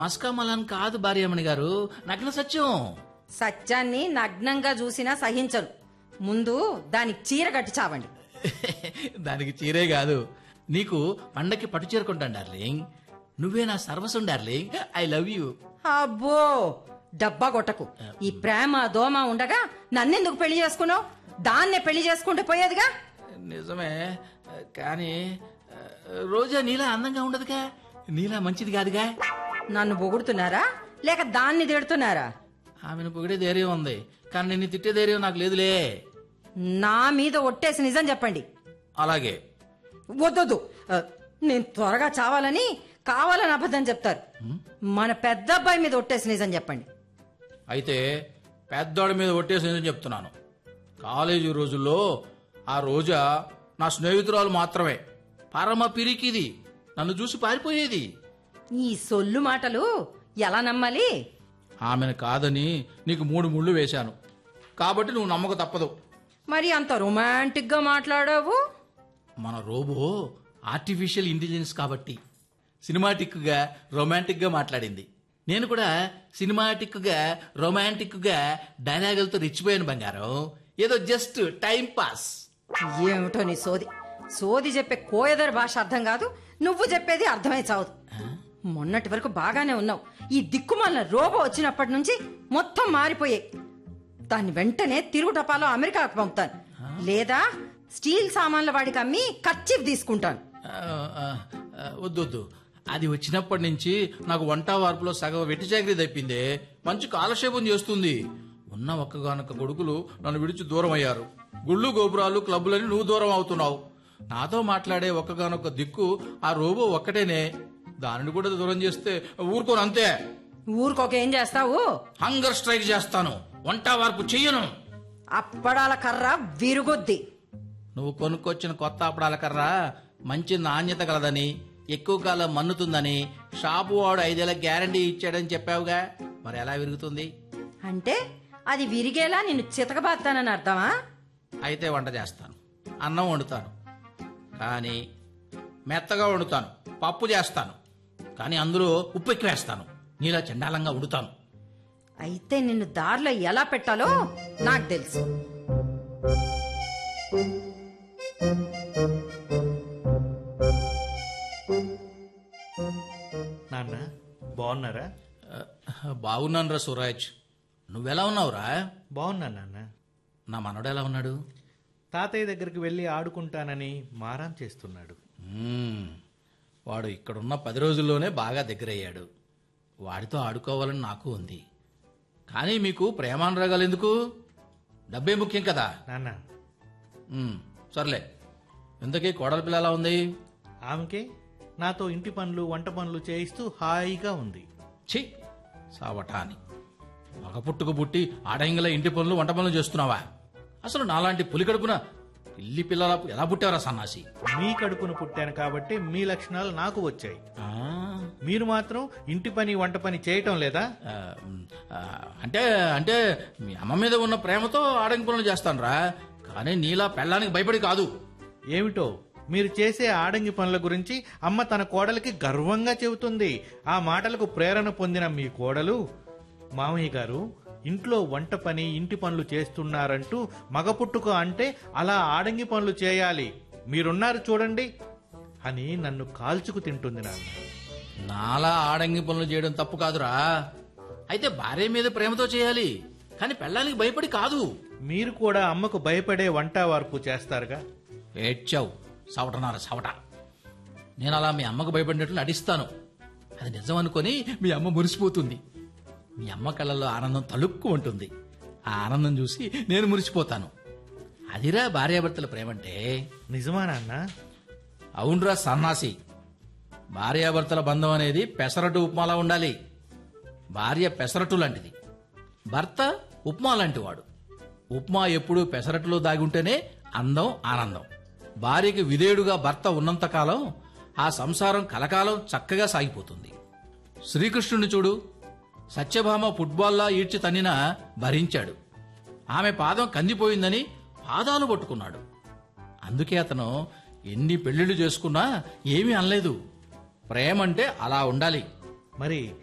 మస్కామలాన్ కాదు భార్యమణి గారు నగ్న సత్యం సత్యాన్ని నగ్నంగా చూసినా సహించను ముందు దానికి చీర కట్టి చావండి దానికి చీరే కాదు నీకు పండక్కి పట్టు చీర కొంటాను డార్లింగ్ నువ్వే నా సర్వస్వం డార్లింగ్ ఐ లవ్ యూ అబ్బో డబ్బా కొట్టకు ఈ ప్రేమ దోమ ఉండగా నన్నెందుకు పెళ్లి చేసుకున్నావు దాన్నే పెళ్లి చేసుకుంటే పోయేదిగా నిజమే కానీ రోజా నీలా అందంగా ఉండదుగా నీలా మంచిది కాదుగా నన్ను పొగుడుతున్నారా లేక దాన్ని తిడుతున్నారా ఆమెను పొగిడే ధైర్యం ఉంది కానీ నిన్ను తిట్టే ధైర్యం నాకు లేదులే నా మీద ఒట్టేసి నిజం చెప్పండి అలాగే వద్దొద్దు ఆ, నేను త్వరగా చావాలని కావాలని అబద్ధం చెప్తారు మన పెద్ద అబ్బాయి మీద ఒట్టేసి నిజం చెప్పండి అయితే పెద్దోడి మీద ఒట్టేసి నిజం చెప్తున్నాను కాలేజీ రోజుల్లో ఆ రోజా నా స్నేహితురాలు మాత్రమే పరమ పిరికిది నన్ను చూసి పారిపోయేది ఈ సొల్లు మాటలు ఎలా నమ్మాలి ఆమెను కాదని నీకు మూడు ముళ్ళు వేశాను కాబట్టి నువ్వు నమ్మక తప్పదు మరి అంత రొమాంటిక్ గా మాట్లాడావు మన రోబో ఆర్టిఫిషియల్ ఇంటెలిజెన్స్ కాబట్టి సినిమాటిక్గా రొమాంటిక్గా మాట్లాడింది నేను కూడా సినిమాటిక్గా రొమాంటిక్గా డైలాగులతో రెచ్చిపోయాను బంగారం ఏదో జస్ట్ టైం పాస్ ఏమిటో నీ సోది సోది చెప్పే కోయదర్ భాష అర్థం కాదు నువ్వు చెప్పేది అర్థమై చావదు మొన్నటి వరకు బాగానే ఉన్నావు ఈ దిక్కుమాలిన రోబో వచ్చినప్పటి నుంచి మొత్తం మారిపోయాయి దాన్ని వెంటనే తిరుగుటపాలో అమెరికాకు పంపుతాను లేదా స్టీల్ సామాన్ల వాడికి అమ్మి ఖర్చీఫ్ తీసుకుంటాను ఆ, ఆ, ఆ, వద్దు వద్దు అది వచ్చినప్పటి నుంచి నాకు వంట వార్పులో సగం వెట్టి చాకరీ తప్పిందే మంచి కాలక్షేపం చేస్తుంది ఉన్న ఒక్కగానొక్క కొడుకులు నన్ను విడిచి దూరం అయ్యారు గుళ్ళు గోపురాలు క్లబ్బులని నువ్వు దూరం అవుతున్నావు నాతో మాట్లాడే ఒక్కగానొక్క దిక్కు ఆ రోబో ఒక్కటేనే దానిని కూడా దూరం చేస్తే ఊరుకోను అంతే ఊరికొక ఏం చేస్తావు హంగర్ స్ట్రైక్ చేస్తాను వంట వార్పు చెయ్యను అప్పడాల కర్ర విరుగొద్ది నువ్వు కొనుక్కొచ్చిన కొత్త అప్పడాల కర్ర మంచి నాణ్యత కలదని ఎక్కువ కాలం మన్నుతుందని షాపు వాడు ఐదేళ్ల గ్యారంటీ ఇచ్చాడని చెప్పావుగా మరి ఎలా విరుగుతుంది అంటే అది విరిగేలా నిన్ను చితకబాస్తానని అర్థమా అయితే వంట చేస్తాను అన్నం వండుతాను కానీ మెత్తగా వండుతాను పప్పు చేస్తాను కానీ అందులో ఉప్పు ఎక్కువ వేస్తాను నీలా చండాలంగా వండుతాను అయితే నిన్ను దారిలో ఎలా పెట్టాలో నాకు తెలుసు నాన్న బాగున్నారా ఆ, బాగున్నాను రా సురాజ్ నువ్వెలా ఉన్నావురా బాగున్నా నాన్న నా మనడు ఎలా ఉన్నాడు తాతయ్య దగ్గరికి వెళ్ళి ఆడుకుంటానని మారాం చేస్తున్నాడు మ్మ్. వాడు ఇక్కడున్న పది రోజుల్లోనే బాగా దగ్గరయ్యాడు వాడితో ఆడుకోవాలని నాకు ఉంది కానీ మీకు ప్రేమానురాగాలు ఎందుకు డబ్బే ముఖ్యం కదా నాన్న మ్మ్. సర్లే ఇంతకీ కోడల పిల్ల ఎలా ఉంది ఆమెకే నాతో ఇంటి పనులు వంట పనులు చేయిస్తూ హాయిగా ఉంది ఛీ సావటాని మగ పుట్టుకు పుట్టి ఆడంగిల ఇంటి పనులు వంట పనులు చేస్తున్నావా అసలు నాలాంటి పులి కడుపున పిల్లి పిల్లల ఎలా పుట్టావరా సన్నాసి మీ కడుపును పుట్టాను కాబట్టి మీ లక్షణాలు నాకు వచ్చాయి ఆ, మీరు మాత్రం ఇంటి పని వంట పని చేయటం లేదా ఆ, ఆ, అంటే అంటే మీ అమ్మ మీద ఉన్న ప్రేమతో ఆడంగి పనులు చేస్తానురా కానీ నీలా పెళ్ళానికి భయపడి కాదు ఏమిటో మీరు చేసే ఆడంగి పనుల గురించి అమ్మ తన కోడలికి గర్వంగా చెబుతుంది ఆ మాటలకు ప్రేరణ పొందిన మీ కోడలు మామయ్య గారు ఇంట్లో వంట పని ఇంటి పనులు చేస్తున్నారంటూ మగ పుట్టుక అంటే అలా ఆడంగి పనులు చేయాలి మీరున్నారు చూడండి అని నన్ను కాల్చుకు తింటుంది నాన్న నాలా ఆడంగి పనులు చేయడం తప్పు కాదురా అయితే భార్య మీద ప్రేమతో చేయాలి కానీ పెళ్ళానికి భయపడి కాదు మీరు కూడా అమ్మకు భయపడే వంట వార్పు చేస్తారుగా ఏడ్చావు సవటనార సవట నేను అలా మీ అమ్మకు భయపడినట్లు నటిస్తాను అది నిజం అనుకొని మీ అమ్మ మురిసిపోతుంది మీ అమ్మ కళ్ళలో ఆనందం తలుక్కు ఉంటుంది ఆ ఆనందం చూసి నేను మురిసిపోతాను అదిరా భార్యాభర్తల ప్రేమంటే నిజమా నాన్న అవునరా సన్నాసి భార్యాభర్తల బంధం అనేది పెసరటు ఉప్మాలా ఉండాలి భార్య పెసరటు లాంటిది భర్త ఉప్మా లాంటివాడు ఉప్మా ఎప్పుడూ పెసరట్టులో దాగి ఉంటేనే అందం ఆనందం భార్యకి విధేయుడుగా భర్త ఉన్నంతకాలం ఆ సంసారం కలకాలం చక్కగా సాగిపోతుంది శ్రీకృష్ణుని చూడు సత్యభామ ఫుట్బాల్లా ఈడ్చి తన్నినా భరించాడు ఆమె పాదం కందిపోయిందని పాదాలు పట్టుకున్నాడు అందుకే అతను ఎన్ని పెళ్లిళ్లు చేసుకున్నా ఏమీ అనలేదు ప్రేమంటే అలా ఉండాలి మరి